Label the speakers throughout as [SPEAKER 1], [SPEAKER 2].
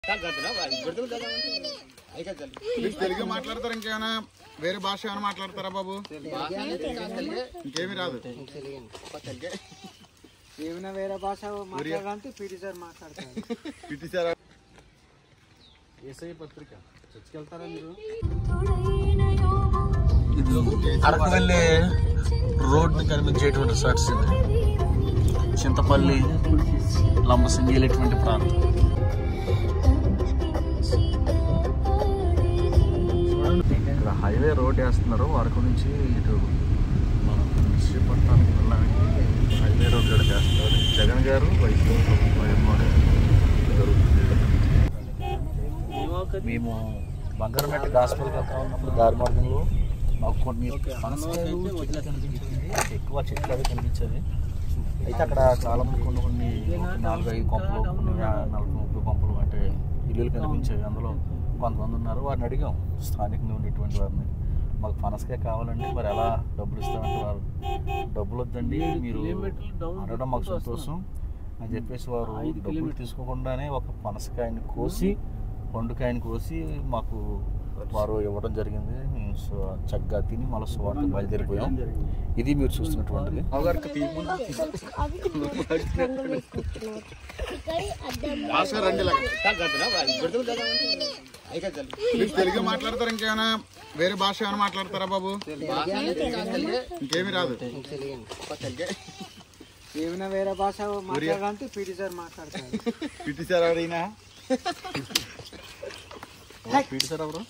[SPEAKER 1] మీరు తెలుగు మాట్లాడతారు ఇంకేమైనా వేరే భాష ఏమైనా మాట్లాడతారా బాబు ఇంకేమి రాదు
[SPEAKER 2] ఏమైనా వేరే భాష మాట్లాడాలంటే పీటీ సార్ మాట్లాడతారు
[SPEAKER 1] పిటిసారా
[SPEAKER 2] ఏసఐ పత్రిక చర్చికి వెళ్తారా మీరు
[SPEAKER 3] అరకు వెళ్ళే రోడ్ని కనిపించేటువంటి సర్ట్స్ ఇది చింతపల్లి లంబసింగి ఇటువంటి ప్రాంతం ఇక్కడ హైవే రోడ్ వేస్తున్నారు అరకు నుంచి ఇటు మనం శ్రీపట్నానికి వెళ్ళడానికి హైవే రోడ్ ఇక్కడ వేస్తారు జగన్ గారు వైద్యులు జరుగుతుంది మేము బంగారమెట్ట హాస్పిటల్కి వెళ్తా ఉన్నప్పుడు దారి మార్గంలో మాకు కొన్ని పనసకాయలు చెట్లు కనిపించింది ఎక్కువ చెట్లు అవి కనిపించేవి అయితే అక్కడ చాలా మంది కొన్ని కొన్ని ఒక నాలుగు ఐదు కొంపలు కొన్ని యా- నలభై ముప్పై కొంపలు అంటే ఇల్లులు కనిపించేవి అందులో కొంతమంది ఉన్నారు వారిని అడిగాం స్థానికంగా ఉండేటువంటి వారిని మాకు పనసకాయ కావాలండి మరి ఎలా డబ్బులు ఇస్తామంటే వారు డబ్బులు వద్దండి మీరు అనడం మాకు సంతోషం అని చెప్పేసి వారు డబ్బులు తీసుకోకుండానే ఒక పనసకాయని కోసి పండుకాయని కోసి మాకు వారు ఇవ్వడం జరిగింది మేము సో చక్కగా తిని మళ్ళీ సువార్త బయలుదేరిపోయాం ఇది మీరు చూస్తున్నటువంటిది
[SPEAKER 1] భాష రండి ఇలాగ. మీరు తెలుగు మాట్లాడతారు ఇంకేమైనా వేరే భాష ఏమైనా మాట్లాడతారా బాబు ఇంకేమి రాదు
[SPEAKER 2] ఏమైనా వేరే భాష మాట్లాడాలంటే పీటీ సార్ మాట్లాడతారు
[SPEAKER 1] పిటిసారా ఎవరైనా
[SPEAKER 3] పీడి సార్ ఎవరు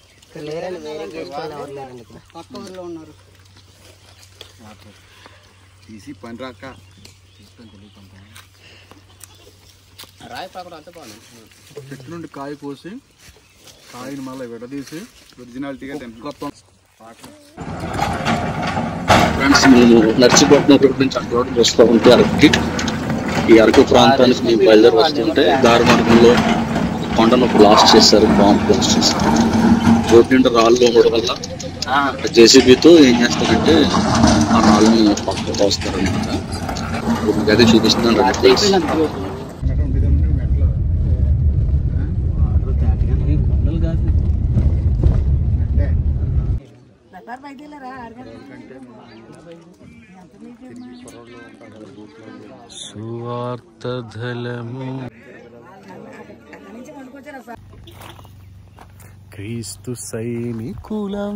[SPEAKER 2] పక్క ఊర్లో ఉన్నారు
[SPEAKER 1] తీసి పని రాక చెట్టు నుండి కాయ కోసి కాయని మళ్ళీ విడదీసి ఒరిజినాలిటీగా తింటాం
[SPEAKER 3] ఫ్రెండ్స్ మేము నర్సీపట్నం రోడ్ నుంచి అక్కడ రోడ్డు వస్తూ ఉంటే అరకుకి ఈ అరకు ప్రాంతానికి మేము బయలుదేరి వస్తుంటే దారి మార్గంలో కొండను బ్లాస్ట్ చేశారు బాంబు బ్లాస్ట్ చేశారు రోడ్ నిండా రాళ్ళు ఉండడం వల్ల జేసీబీతో ఏం చేస్తారంటే ఆ రాళ్ళని పక్కకు తోస్తారనమాట మీకు అదే చూపిస్తున్నాను రెండు ప్లేస్ సువార్తధలము క్రీస్తు సైనికులం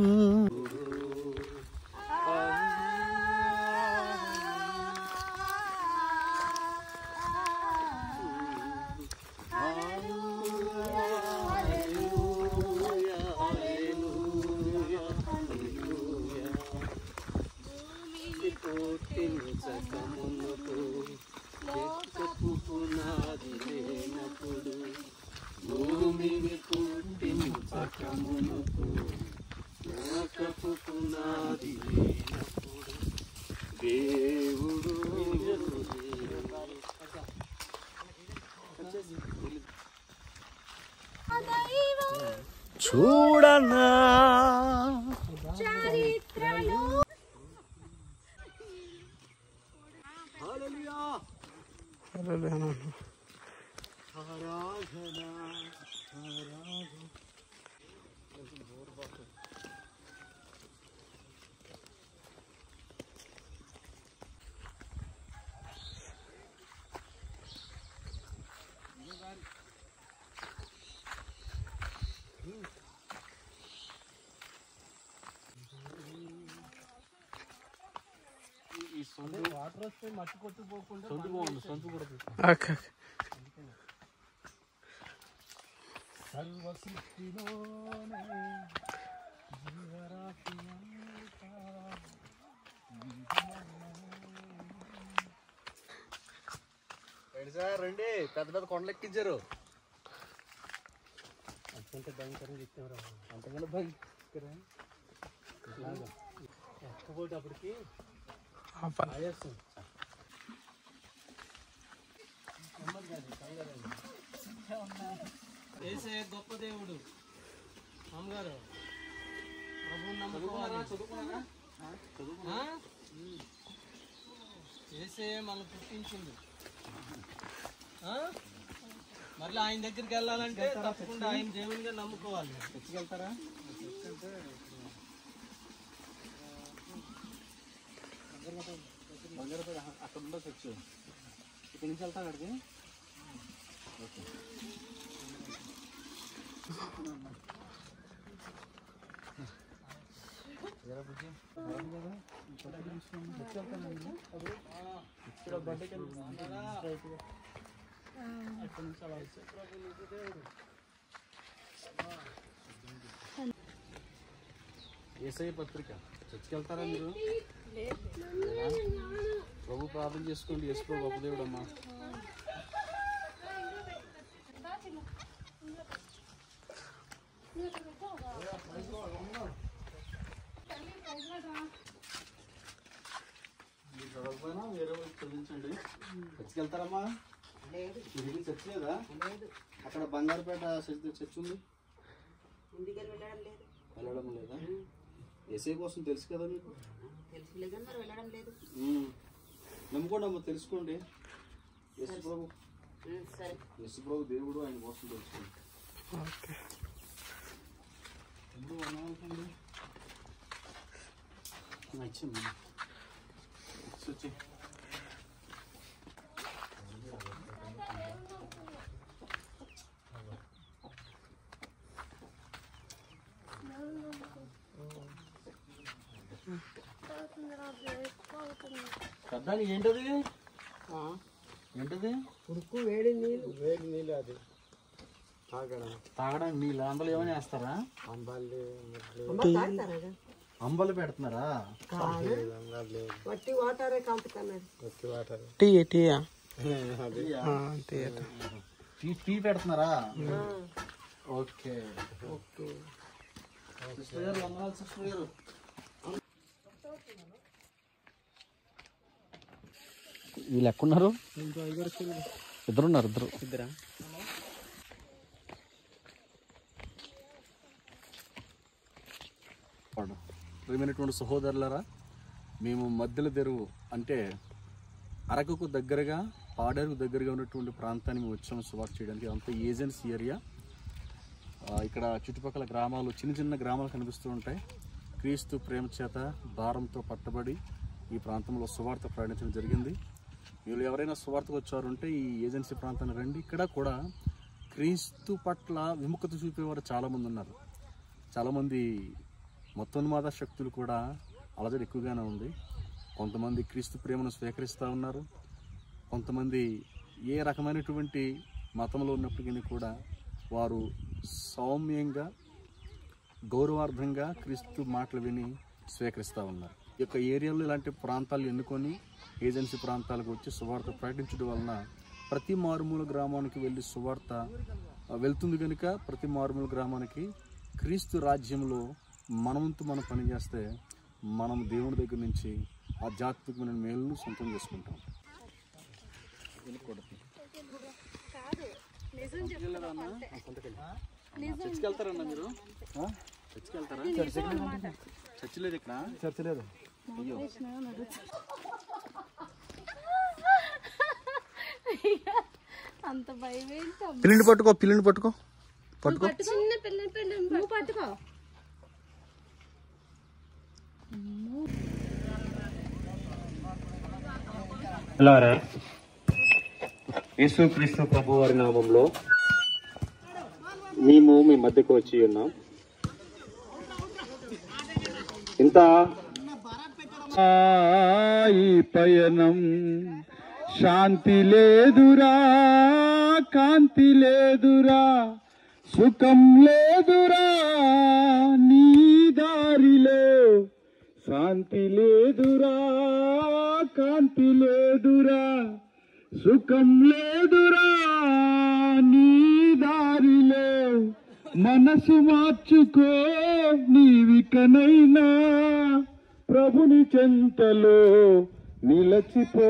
[SPEAKER 3] చూడనా
[SPEAKER 2] సార్ రండి పెద్ద పెద్ద కొండలు ఎక్కించారు అంతే భయంకరంగా ఎక్కారు అంతకన్నా భయంకరం ఎక్కపోయేటప్పటికి ఆయాసం ఏసే గొప్ప దేవుడు అమ్మగారు ప్రభు నమ్ముకోవాలి ఆ? ఏసే మనం పుట్టించింది ఆ? మళ్ళీ ఆయన దగ్గరికి వెళ్ళాలంటే తప్పకుండా ఆయన దేవునిగా నమ్ముకోవాలి
[SPEAKER 1] తెచ్చుకెళ్తారా బంగారపేట అక్కడ ఉందో తెచ్చు ఇక్కడి నుంచి వెళ్తా అక్కడికి ఏసఐ పత్రిక చర్చికెళ్తారా మీరు ప్రభు ప్రార్థన చేసుకోండి యేసు ప్రభు గొప్ప దేవుడు అమ్మా మీరు చదవకపోయినా వేరే వాళ్ళకి చదివించండి చర్చికెళ్తారమ్మా మీరు వెళ్ళి చర్చ్ లేదా అక్కడ బంగారుపేట చర్చ్ చర్చ్ ఉంది వెళ్ళడం లేదా ఎస్ఐ కోసం తెలుసు కదా మీకు ఉమ్. నమ్ముకోండి అమ్మ తెలుసుకోండి యేసు ప్రభు యేసు ప్రభు దేవుడు ఆయన కోసం తెలుసుకోండి ఎప్పుడు వనవాలకండి ఇచ్చింది వచ్చి పెద్ద ఏంటది ఏంటది
[SPEAKER 4] ఉడుకు వేడి నీళ్ళు వేడి నీళ్ళు అది తాగడం
[SPEAKER 1] తాగడానికి నీళ్ళు అందులో ఏమైనా వేస్తారా
[SPEAKER 4] అంబాలి
[SPEAKER 1] అంబలు పెడుతున్నారా
[SPEAKER 4] వట్టి వాటరే కలుపుతున్నారు వట్టి water
[SPEAKER 5] tea tea
[SPEAKER 1] tea tea పెడుతున్నారా ఓకే సిస్టర్ గారు వందనాలు సిస్టర్ గారు వీళ్ళు ఎక్కడున్నారు ఇద్దరున్నారు ఇద్దరు
[SPEAKER 5] ఇద్దరా
[SPEAKER 1] ప్రియమైనటువంటి సహోదరులరా మేము మధ్యల తెరువు అంటే అరకుకు దగ్గరగా పాడేరుకు దగ్గరగా ఉన్నటువంటి ప్రాంతాన్ని మేము వచ్చాము సువార్త చేయడానికి అంతా ఏజెన్సీ ఏరియా ఆ, ఇక్కడ చుట్టుపక్కల గ్రామాలు చిన్న చిన్న గ్రామాలు కనిపిస్తూ ఉంటాయి క్రీస్తు ప్రేమ చేత భారంతో పట్టబడి ఈ ప్రాంతంలో సువార్త ప్రయాణించడం జరిగింది వీళ్ళు ఎవరైనా సువార్తకు వచ్చారంటే ఈ ఏజెన్సీ ప్రాంతానికి రండి ఇక్కడ కూడా క్రీస్తు పట్ల విముఖత చూపేవారు చాలామంది ఉన్నారు చాలామంది మొత్తోన్మాద శక్తులు కూడా అలజడి ఎక్కువగానే ఉంది కొంతమంది క్రీస్తు ప్రేమను స్వీకరిస్తూ ఉన్నారు కొంతమంది ఏ రకమైనటువంటి మతంలో ఉన్నప్పటికీ కూడా వారు సౌమ్యంగా గౌరవార్థంగా క్రీస్తు మాటలు విని స్వీకరిస్తూ ఉన్నారు ఈ యొక్క ఏరియాలో ఇలాంటి ప్రాంతాలు ఎన్నుకొని ఏజెన్సీ ప్రాంతాలకు వచ్చి సువార్త ప్రకటించడం వలన ప్రతి మారుమూల గ్రామానికి వెళ్ళి సువార్త ఆ, వెళ్తుంది కనుక ప్రతి మారుమూల గ్రామానికి క్రీస్తు రాజ్యంలో మనవంతు మనం పనిచేస్తే మనం దేవుని దగ్గర నుంచి ఆధ్యాత్మికమైన మేలును సొంతం చేసుకుంటాం చర్చికి వెళ్తారన్నా మీరు చర్చికి వెళ్తారా చర్చి లేదు ఇక్కడ
[SPEAKER 3] చర్చ లేదు
[SPEAKER 1] అయ్యో
[SPEAKER 6] అంత భయం ఏంటో
[SPEAKER 5] పిల్లిని పట్టుకో పిల్లిని పట్టుకో పట్టుకో
[SPEAKER 6] చిన్న పిల్లని పిల్లని నువ్వు పట్టుకో
[SPEAKER 7] లారా యేసుక్రీస్తు ప్రభు వారి నామంలో మేము మీ మధ్యకు వచ్చి ఉన్నాం ఇంత
[SPEAKER 8] ఈ పయనం శాంతి లేదురా కాంతి లేదురా సుఖం లేదురా నీ దారిలో శాంతి లేదురా కాంతి లేదురా సుఖం లేదురా నీ దారిలో మనసు మార్చుకో నీవికనైనా ప్రభుని చెంతలో నిలచిపో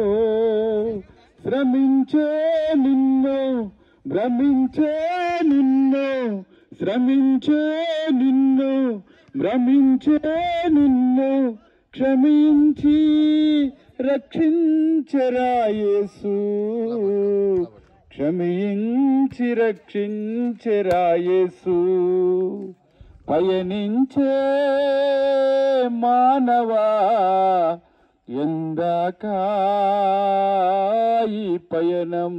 [SPEAKER 8] శ్రమించే నిన్ను భ్రమించే నిన్ను శ్రమించే నిన్ను భ్రమించే నిన్ను క్షమించి రక్షించరా యేసు క్షమించి రక్షించరాయేసు పయనించే మానవా ఎందాక ఈ పయనం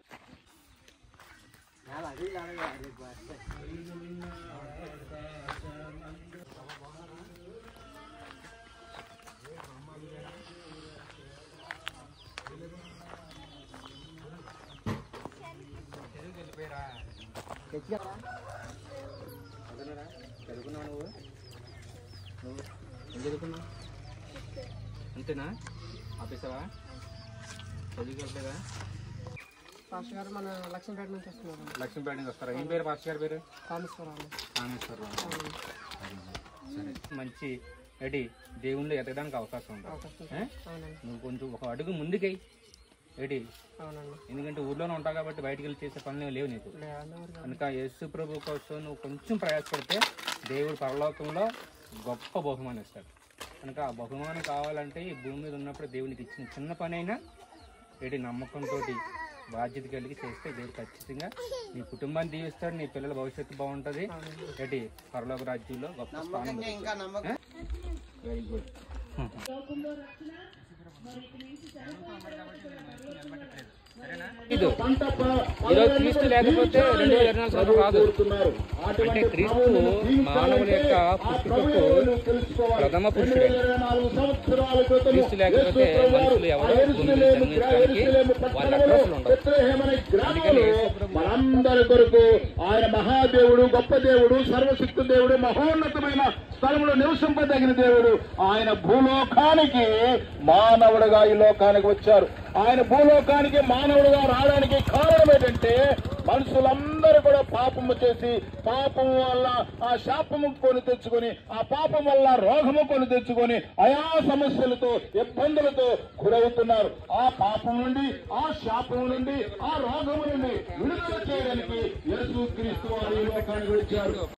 [SPEAKER 2] చదువుకున్నావు నువ్వు నువ్వు ఏం చదువుకున్నావు అంతేనా ఆపేసావా చదువుకెళ్ళలేదా
[SPEAKER 4] పాస్టర్ గారు మన లక్ష్మీపేట నుంచి వస్తున్నారు
[SPEAKER 2] లక్ష్మీపేట నుంచి వస్తారా ఏం పేరు పాస్టర్ గారి పేరు
[SPEAKER 4] కామేశ్వరరావు
[SPEAKER 2] కామేశ్వరరావు సరే మంచి రెడీ దేవుళ్ళు ఎదగడానికి అవకాశం ఉంది ఏ?
[SPEAKER 4] అవునండి
[SPEAKER 2] నువ్వు కొంచెం ఒక అడుగు ముందుకై రెడీ
[SPEAKER 4] అవునండి
[SPEAKER 2] ఎందుకంటే ఊర్లోనే ఉంటావు కాబట్టి బయటికి వెళ్ళి చేసే పనులు ఏం లేవు నీకు
[SPEAKER 4] లేదన్నవారు
[SPEAKER 2] కనుక యేసు ప్రభు కోసం నువ్వు కొంచెం ప్రయాసపడితే దేవుడు పరలోకంలో గొప్ప బహుమానం ఇస్తాడు కనుక ఆ బహుమానం కావాలంటే ఈ భూమి మీద ఉన్నప్పుడు దేవునికి ఇచ్చిన చిన్న పని అయినా ఏంటి నమ్మకంతో బాధ్యత కలిగి చేస్తే దేవుడు ఖచ్చితంగా నీ కుటుంబాన్ని దీవిస్తాడు నీ పిల్లల భవిష్యత్తు బాగుంటుంది ఏంటి పరలోక రాజ్యంలో గొప్ప స్థానం వెరీ గుడ్ ఇది ఈరోజు క్రీస్తు లేకపోతే రెండు వేల ఇరవై నాలుగు సంవత్సరం రాదు అంటే క్రీస్తు మానవుల యొక్క పుట్టుకకు ప్రథమ పురుషుడే క్రీస్తు లేకపోతే మనుషులు ఎవరు భూమి మీద జన్మించడానికి వాళ్ళ అడ్రస్లు ఉండవు అందుకని
[SPEAKER 8] మనందరి కొరకు ఆయన మహాదేవుడు గొప్ప దేవుడు సర్వశక్తి దేవుడు మహోన్నతమైన స్థలంలో నివసింపదగిన దేవుడు ఆయన భూలోకానికి మానవుడుగా ఈ లోకానికి వచ్చారు ఆయన భూలోకానికి మానవుడుగా రావడానికి కారణం ఏంటంటే మనుషులందరూ కూడా పాపము చేసి పాపము వల్ల ఆ శాపము కొని తెచ్చుకొని ఆ పాపం వల్ల రోగము కొని తెచ్చుకొని ఆయా సమస్యలతో ఇబ్బందులతో గురవుతున్నారు ఆ పాపం నుండి ఆ శాపం నుండి ఆ రోగము నుండి విడుదల చేయడానికి యేసు క్రీస్తు వారి ఈ లోకానికి వచ్చారు